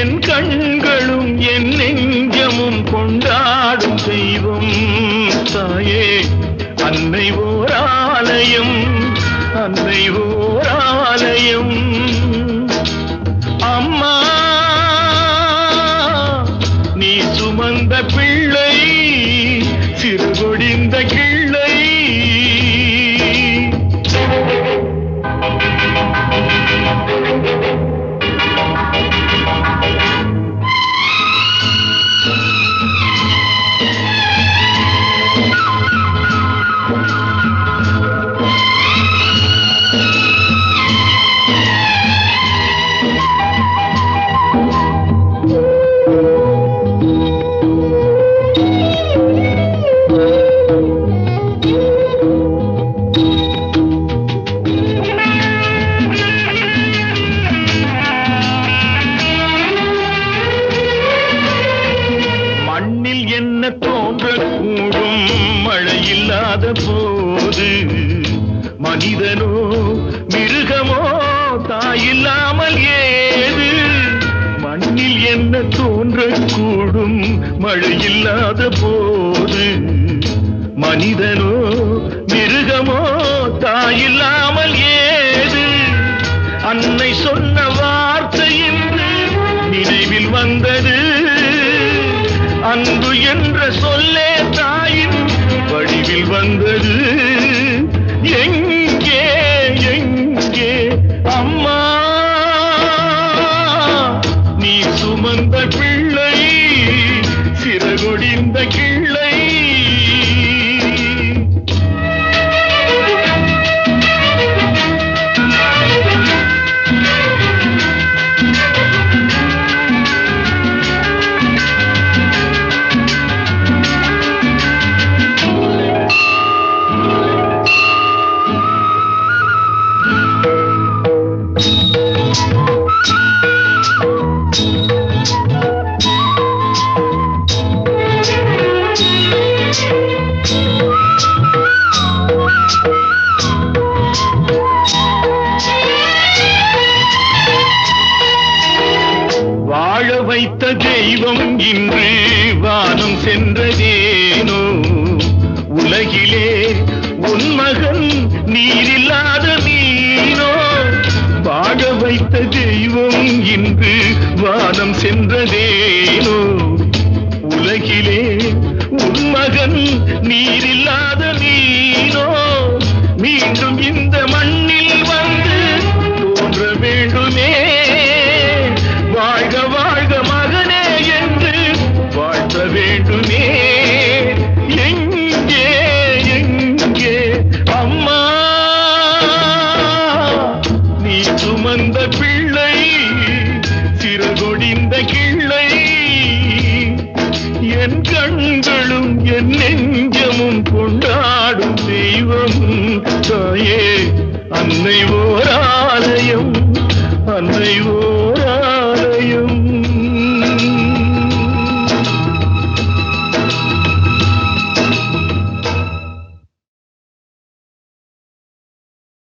என் கண்களும் என் நெஞ்சமும் கொண்டாடும் தெய்வம் தாயே அன்னை ஓர் ஆலயம் அன்னை ஓர் ஆலயம் அம்மா நீ சுமந்த பிள்ளை சிறுகொடிந்த கிள்ளை மண்ணில் என்ன தோன்றக்கூடும் மழை இல்லாத போது மனிதனோ மிருகமோ தாயில்லாமல் ஏது மண்ணில் என்ன தோன்றக்கூடும் மழை இல்லாத போது மனிதனோ மிருகமோ தாயில்லாமல் ஏது அன்னை சொன்ன வார்த்தை என்று நினைவில் வந்தது அன்பு என்ற சொல்லே தாயின் வடிவில் வந்தது எங்கே எங்கே அம்மா நீ சுமந்த பிள்ளை சிறகொடிந்த கிள்ளை வாழ வைத்த தெய்வம் இன்று வானம் சென்றதேனோ உலகிலே உன் மகன் நீரில்லாத மீனோ வாழ வைத்த தெய்வம் இன்று வானம் சென்றதேனோ உலகிலே உன் மகன் நீரில்லாத மீனோ மீண்டும் இந்த மண்ணில் வந்து தோன்ற வேண்டுமே வாழ்க வாழ்க மகனே என்று வாழ்த்த வேண்டுமே எங்கே எங்கே அம்மா நீ சுமந்த பிள்ளை சிறகொடிந்த கிள்ளை என் கண்களும் என் நெஞ்சமும் கொண்டாடும் தெய்வம் தாயே அன்னை ஓர் ஆலயம் அன்னை ஓர்